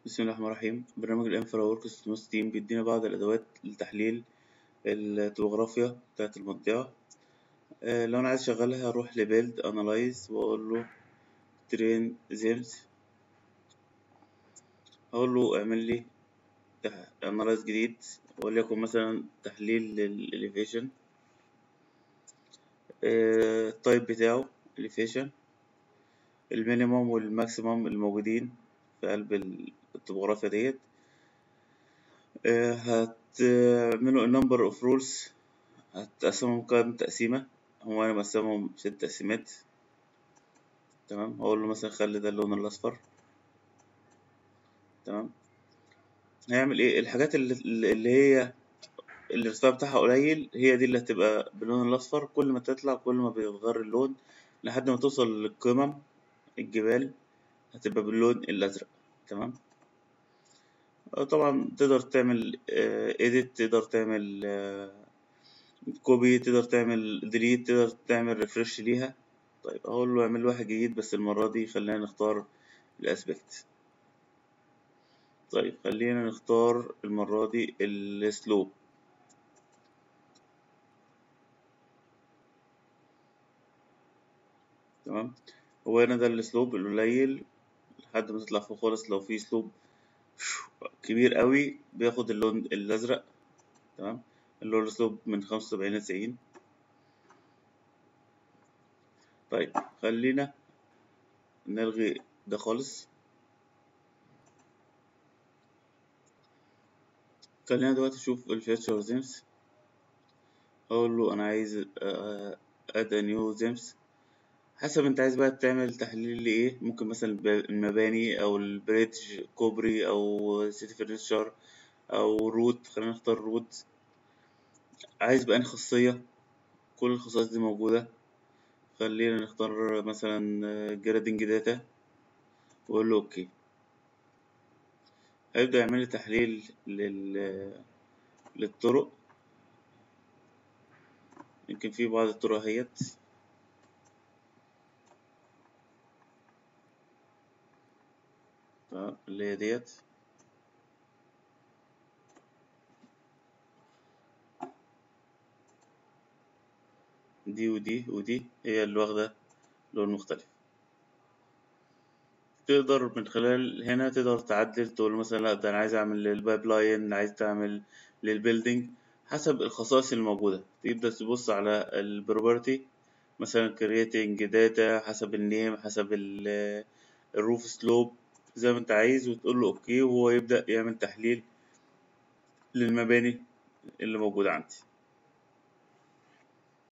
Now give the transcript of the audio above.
بسم الله الرحمن الرحيم برنامج الانفرا ورك سموث تيم بيدينا بعض الادوات لتحليل التopografia بتاعة المنطقة آه، لو انا عايز اشغلها اروح لبيلد انالايز واقول له ترين زيمز اقول له اعمل لي انالايز جديد وليكن مثلا تحليل للاليفيشن التايب بتاعه elevation المينيموم والماكسيموم الموجودين في قلب التopografia ديت هتعملوا number of rules هتقسمهم كام تقسيمة هو أنا مقسمهم ست تقسيمات تمام هقول له مثلا خلي ده اللون الأصفر تمام هيعمل ايه الحاجات اللي, اللي هي الارتفاع بتاعها قليل هي دي اللي هتبقى باللون الأصفر كل ما تطلع كل ما بيتغير اللون لحد ما توصل للقمم الجبال هتبقى باللون الأزرق تمام طبعا تقدر تعمل edit تقدر تعمل كوبي تقدر تعمل delete تقدر تعمل ريفرش ليها طيب اقول له اعمل واحد جديد بس المرة دي خلينا نختار الاسبكت طيب خلينا نختار المرة دي السلوب تمام هو هنا ده السلوب القليل لحد ما تطلع فوق خالص لو في سلوب كبير قوي بياخد اللون الازرق تمام اللي هو السلوب من خمسة وسبعين لتسعين طيب خلينا نلغي ده خالص خلينا دلوقتي نشوف الفيتشر زيمس اقول له انا عايز اد نيو زيمس حسب انت عايز بقى تعمل تحليل لايه ممكن مثلا المباني او البريدج كوبري او سيتي فرنتشر او روت خلينا نختار روت عايز بقى خاصية كل الخصائص دي موجودة خلينا نختار مثلا جرادنج داتا واقول له اوكي هيبدأ يعمل لي تحليل لل للطرق يمكن في بعض الطرق اهيت اللي هي ديت دي ودي ودي هي اللي واخدة لون مختلف تقدر من خلال هنا تقدر تعدل تقول مثلا لا ده انا عايز اعمل للبايب لاين عايز تعمل للبيلدينج حسب الخصائص الموجودة تبدأ تبص على البروبرتي مثلا creating data حسب النيم حسب الروف سلوب زي ما انت عايز وتقول له اوكي وهو يبدأ يعمل تحليل للمباني اللي موجودة عندي